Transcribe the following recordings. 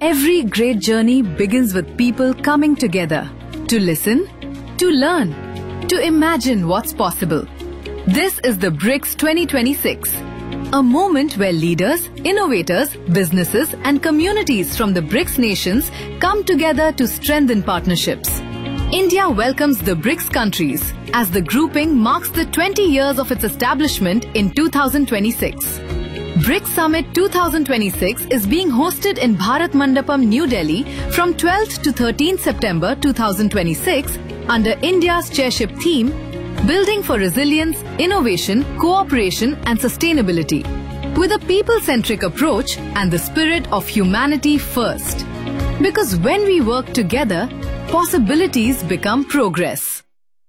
Every great journey begins with people coming together to listen, to learn, to imagine what's possible. This is the BRICS 2026, a moment where leaders, innovators, businesses, and communities from the BRICS nations come together to strengthen partnerships. India welcomes the BRICS countries as the grouping marks the 20 years of its establishment in 2026. BRICS Summit 2026 is being hosted in Bharat Mandapam, New Delhi from 12th to 13th September 2026 under India's chairship theme Building for Resilience, Innovation, Cooperation and Sustainability with a people centric approach and the spirit of humanity first. Because when we work together, possibilities become progress.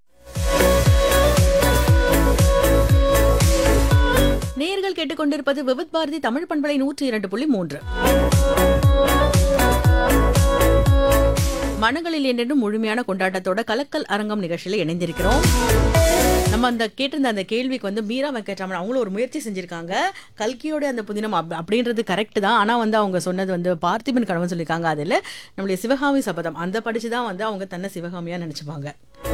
நேயர்கள் கேட்டுக்கொண்டிருப்பது விவித் பாரதி தமிழ் பண்பலை நூற்றி இரண்டு புள்ளி மூன்று மனங்களில் என்றென்றும் முழுமையான கொண்டாட்டத்தோட கலக்கல் அரங்கம் நிகழ்ச்சியில இணைந்திருக்கிறோம் நம்ம அந்த கேட்டிருந்த அந்த கேள்விக்கு வந்து மீரா வெங்கட்ராமன் அவங்களும் ஒரு முயற்சி செஞ்சிருக்காங்க கல்கியோட அந்த புதினம் அப்- அப்படின்றது கரெக்ட் தான் ஆனா வந்து அவங்க சொன்னது வந்து பார்த்திபன் கணவன் சொல்லியிருக்காங்க அதில் நம்மளுடைய சிவகாமி சபதம் அந்த படிச்சு தான் வந்து அவங்க தன்னை சிவகாமியா நினைச்சுப்பாங்க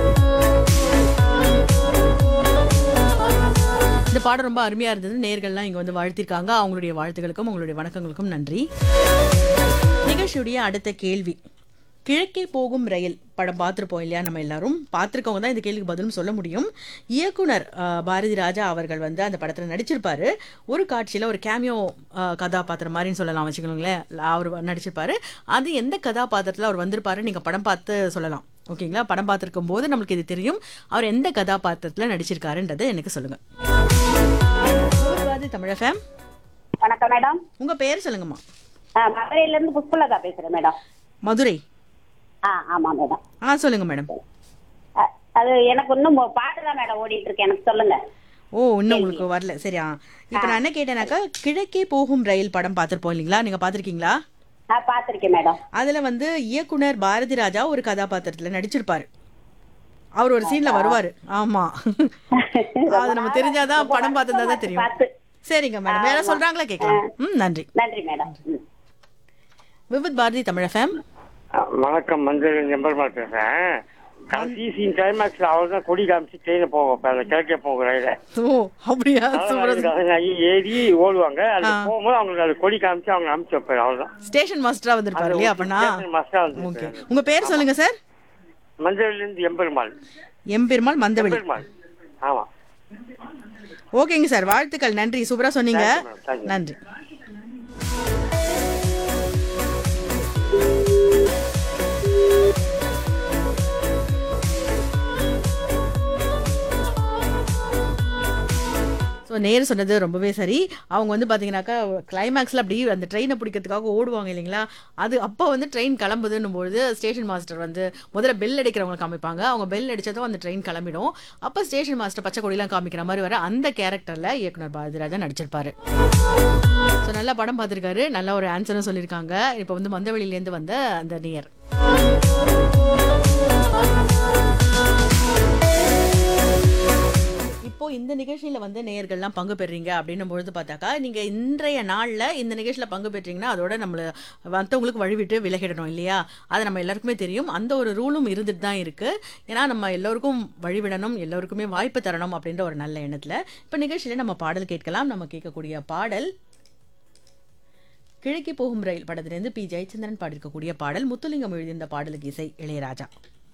இந்த பாடம் ரொம்ப அருமையா இருந்தது நேர்கள்லாம் இங்க வந்து வாழ்த்திருக்காங்க அவங்களுடைய வாழ்த்துகளுக்கும் உங்களுடைய வணக்கங்களுக்கும் நன்றி நிகழ்ச்சியுடைய அடுத்த கேள்வி கிழக்கே போகும் ரயில் படம் பார்த்துருப்போம் இல்லையா நம்ம எல்லாரும் பார்த்துருக்கவங்க தான் இந்த கேள்விக்கு பதிலும் சொல்ல முடியும் இயக்குனர் அஹ், பாரதி ராஜா அவர்கள் வந்து அந்த படத்தில் நடிச்சிருப்பாரு ஒரு காட்சியில் ஒரு கேமியோ கதாபாத்திரம் மாதிரின்னு சொல்லலாம் வச்சுக்கோங்களேன் அவர் நடிச்சிருப்பாரு அது எந்த கதாபாத்திரத்தில் அவர் வந்திருப்பாரு நீங்கள் படம் பார்த்து சொல்லலாம் ஓகேங்களா படம் பார்த்துருக்கும் போது நம்மளுக்கு இது தெரியும் அவர் எந்த கதாபாத்திரத்தில் நடிச்சிருக்காருன்றதை எனக்கு சொல்லுங்க பாரதி தமிழ் FM. வணக்கம் மேடம் உங்க பேர் சொல்லுங்கம்மா ஆ, மதுரையில இருந்து புஷ்பலதா பேசுறேன் மேடம் மதுரை ஆ ஆமா மேடம் ஆ சொல்லுங்க மேடம் அ, அது எனக்கு இன்னும் பாட்டு தான் மேடம் ஓடிட்டு இருக்கு எனக்கு சொல்லுங்க ஓ இன்னும் உங்களுக்கு வரல சரியா இப்போ நான் என்ன கேட்டேனாக்கா கிழக்கே போகும் ரயில் படம் பார்த்துருப்போம் இல்லைங்களா நீங்க பார்த்துருக்கீங்களா ஆ பாத்திருக்கேன் மேடம் அதுல வந்து இயக்குனர் பாரதி ராஜா ஒரு கதாபாத்திரத்துல நடிச்சிருப்பாரு அவர் ஒரு சீன்ல வருவாரு ஆமா அது நம்ம தெரிஞ்சாதான் படம் பார்த்ததா தான் தெரியும் பார்த்து சரிங்க மேடம் வேற சொல்றாங்களா கேட்கலாம் ம் நன்றி நன்றி மேடம் ம். விவித் பாரதி தமிழ் எஃப்எம் வணக்கம் மஞ்சள் நம்பர்மா பேசுறேன் கடைசி சீன் கிளைமேக்ஸ்ல அவர் தான் கொடி காமிச்சு ட்ரெயினை போக வைப்பாரு கிழக்கே போகிற ரயில ஓ அப்படியா சூப்பரா ஏறி ஓடுவாங்க அது போகும்போது அவங்களுக்கு அது கொடி காமிச்சு அவங்க அனுப்பிச்சு வைப்பாரு அவ்வளவுதான் ஸ்டேஷன் மாஸ்டரா வந்திருப்பாரு இல்லையா அப்பனா மாஸ்டர் வந்து ஓகே உங்க பேர் சொல்லுங்க சார் மஞ்சள்ல இருந்து எம்பெருமாள் எம்பெருமாள் மந்தவெளி எம்பெருமாள் ஆமா ஓகேங்க சார் வாழ்த்துக்கள் நன்றி சூப்பரா சொன்னீங்க Thank you, ma'am. Thank you. நன்றி ஸோ நேரு சொன்னது ரொம்பவே சரி அவங்க வந்து பார்த்தீங்கன்னாக்கா கிளைமேக்ஸில் அப்படி அந்த ட்ரெயினை பிடிக்கிறதுக்காக ஓடுவாங்க இல்லைங்களா அது அப்போ வந்து ட்ரெயின் கிளம்புதுன்னும் பொழுது ஸ்டேஷன் மாஸ்டர் வந்து முதல்ல பெல் அடிக்கிறவங்க காமிப்பாங்க அவங்க பெல் அடிச்சதும் அந்த ட்ரெயின் கிளம்பிடும் அப்போ ஸ்டேஷன் மாஸ்டர் பச்சை கொடிலாம் காமிக்கிற மாதிரி வர அந்த கேரக்டரில் இயக்குனர் பாரதிராஜா நடிச்சிருப்பாரு ஸோ நல்லா படம் பார்த்துருக்காரு நல்ல ஒரு ஆன்சரும் சொல்லியிருக்காங்க இப்போ வந்து மந்தவெளியிலேருந்து வந்த அந்த நியர் இப்போ இந்த நிகழ்ச்சியில வந்து நேயர்கள்லாம் பங்கு பெறுறீங்க அப்படின்னும் பொழுது பார்த்தாக்கா நீங்க இன்றைய நாள்ல இந்த நிகழ்ச்சியில பங்கு பெற்றீங்கன்னா அதோட நம்மள மற்றவங்களுக்கு வழிவிட்டு விலகிடணும் இல்லையா அது நம்ம எல்லாருக்குமே தெரியும் அந்த ஒரு ரூலும் இருந்துட்டு தான் இருக்கு ஏன்னா நம்ம எல்லோருக்கும் வழிவிடணும் எல்லோருக்குமே வாய்ப்பு தரணும் அப்படின்ற ஒரு நல்ல எண்ணத்துல இப்போ நிகழ்ச்சியில நம்ம பாடல் கேட்கலாம் நம்ம கேட்கக்கூடிய பாடல் கிழக்கே போகும் ரயில் படத்திலிருந்து பி ஜெயச்சந்திரன் பாடியிருக்கக்கூடிய பாடல் முத்துலிங்கம் எழுதியிருந்த பாடலுக்கு இசை இளையராஜா